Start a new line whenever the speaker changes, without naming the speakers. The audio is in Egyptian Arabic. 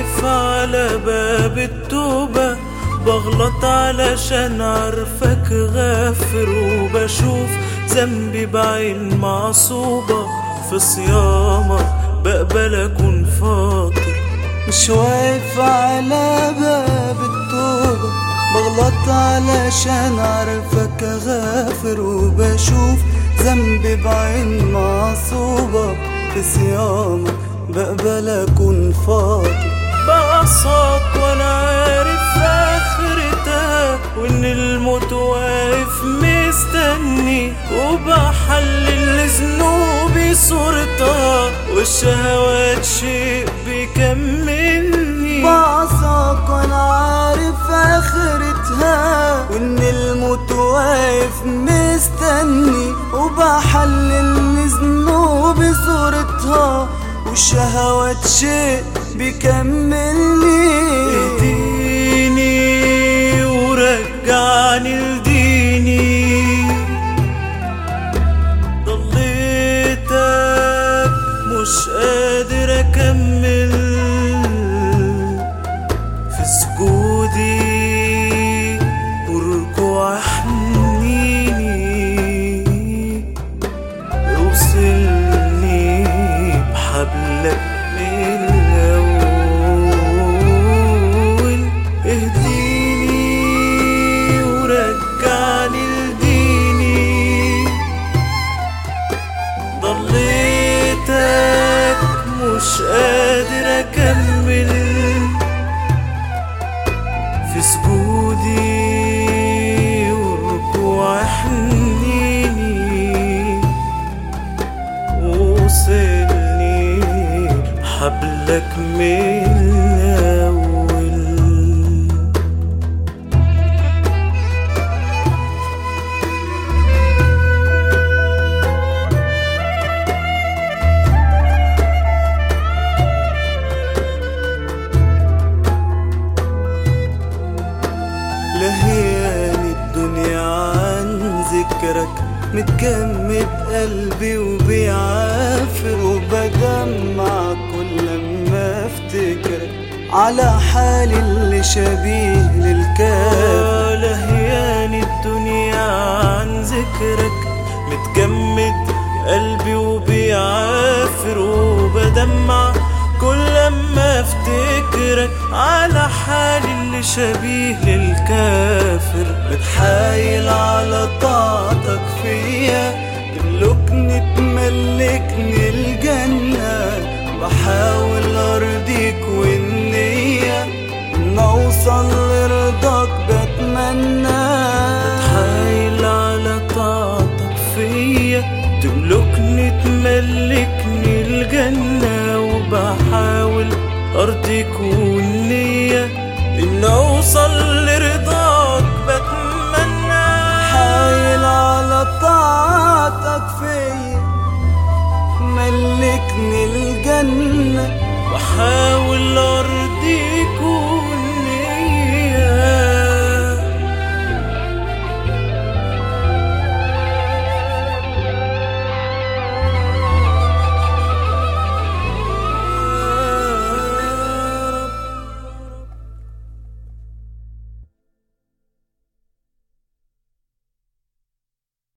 واقف على باب التوبة بغلط علشان عارفك غافر وبشوف ذنبي بعين معصوبة في صيامك بقبل أكون فاطر
مش واقف على باب التوبة بغلط علشان عارفك غافر وبشوف ذنبي بعين معصوبة في صيامك بقبل أكون فاضي
بعصاك وانا عارف اخرتها وان الموت واقف مستني وبحلل ذنوبي صورتها والشهوات شيء بيكملني
بعصاك وانا عارف اخرتها وان الموت واقف مستني وبحلل ذنوبي صورتها والشهوات شيء بيكملني
اهديني ورجعني لديني ضليتك مش قادر اكمل في سجودي وركوع حنيني اوصلني بحبلك من الأول اهديني ورجعني لديني ضليتك مش قادر أكمل في سجودي وركوع حنيني وصلني حبلك من الأول
لهيان الدنيا عن ذكرك متجمد قلبي وبيعافر وبدمع كل ما افتكرك على حالي اللي شبيه للكافر
لهيان الدنيا عن ذكرك متجمد قلبي وبيعافر وبدمع كل ما افتكرك على حالي اللي شبيه للكافر
بتحايل على طاعتك فيا تملكني تملكني الجنة بحاول أرضيك والنية إن أوصل لرضاك بتمنى
حايل على طاعتك فيا تملكني تملكني الجنة وبحاول أرضيك والنية إن أوصل لرضاك بتمنى
حايل على طاعتك فيا ملكني الجنة
بحاول أرضيك